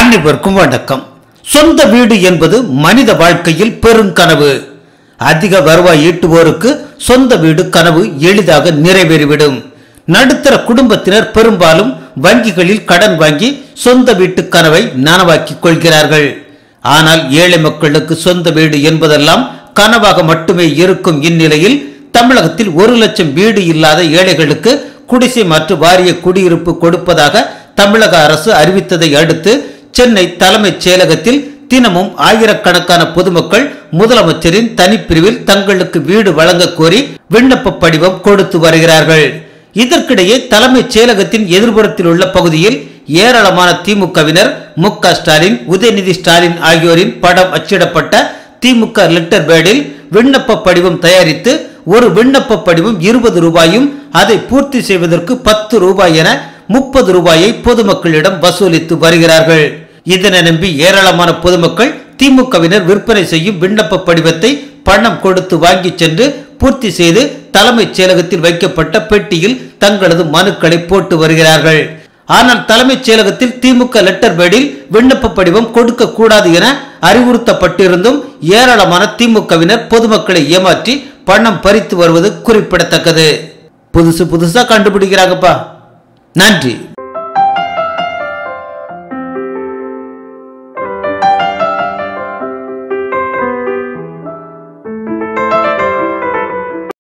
அனைவருக்கும் வணக்கம் சொந்த வீடு என்பது மனித வாழ்க்கையில் பெருங்கனவு அதிக வருவாய் ஈட்டுவோருக்கு சொந்த வீடு கனவு எளிதாக நிறைவேறிவிடும் நடுத்தர குடும்பத்தினர் பெரும்பாலும் வங்கிகளில் கடன் வாங்கி சொந்த வீட்டு கனவை நனவாக்கிக் கொள்கிறார்கள் ஆனால் ஏழை மக்களுக்கு சொந்த வீடு என்பதெல்லாம் கனவாக மட்டுமே இருக்கும் இந்நிலையில் தமிழகத்தில் ஒரு லட்சம் வீடு இல்லாத ஏழைகளுக்கு குடிசை மற்றும் வாரிய குடியிருப்பு கொடுப்பதாக தமிழக அரசு அறிவித்ததை அடுத்து சென்னை தலைமைச் செயலகத்தில் தினமும் ஆயிரக்கணக்கான பொதுமக்கள் முதலமைச்சரின் தனிப்பிரிவில் தங்களுக்கு வீடு வழங்க கோரி விண்ணப்ப படிவம் கொடுத்து வருகிறார்கள் இதற்கிடையே தலைமைச் செயலகத்தின் எதிர்புறத்தில் உள்ள பகுதியில் ஏராளமான திமுகவினர் மு க ஸ்டாலின் உதயநிதி ஸ்டாலின் ஆகியோரின் படம் அச்சிடப்பட்ட திமுக லெட்டர் பேடில் விண்ணப்ப படிவம் தயாரித்து ஒரு விண்ணப்ப படிவம் இருபது ரூபாயும் அதை பூர்த்தி செய்வதற்கு பத்து ரூபாய் என முப்பது ரூபாயை பொதுமக்களிடம் வசூலித்து வருகிறார்கள் இதனை நம்பி ஏராளமான பொதுமக்கள் திமுகவினர் விற்பனை செய்யும் விண்ணப்ப படிவத்தை பணம் கொடுத்து வாங்கி சென்று பூர்த்தி செய்து தலைமைச் செயலகத்தில் வைக்கப்பட்ட பெட்டியில் தங்களது மனுக்களை போட்டு வருகிறார்கள் ஆனால் தலைமைச் செயலகத்தில் திமுக லெட்டர் பேடில் விண்ணப்ப படிவம் கொடுக்க கூடாது என அறிவுறுத்தப்பட்டிருந்தும் ஏராளமான திமுகவினர் பொதுமக்களை ஏமாற்றி பணம் பறித்து வருவது குறிப்பிடத்தக்கது புதுசு புதுசா கண்டுபிடிக்கிறாங்கப்பா நன்றி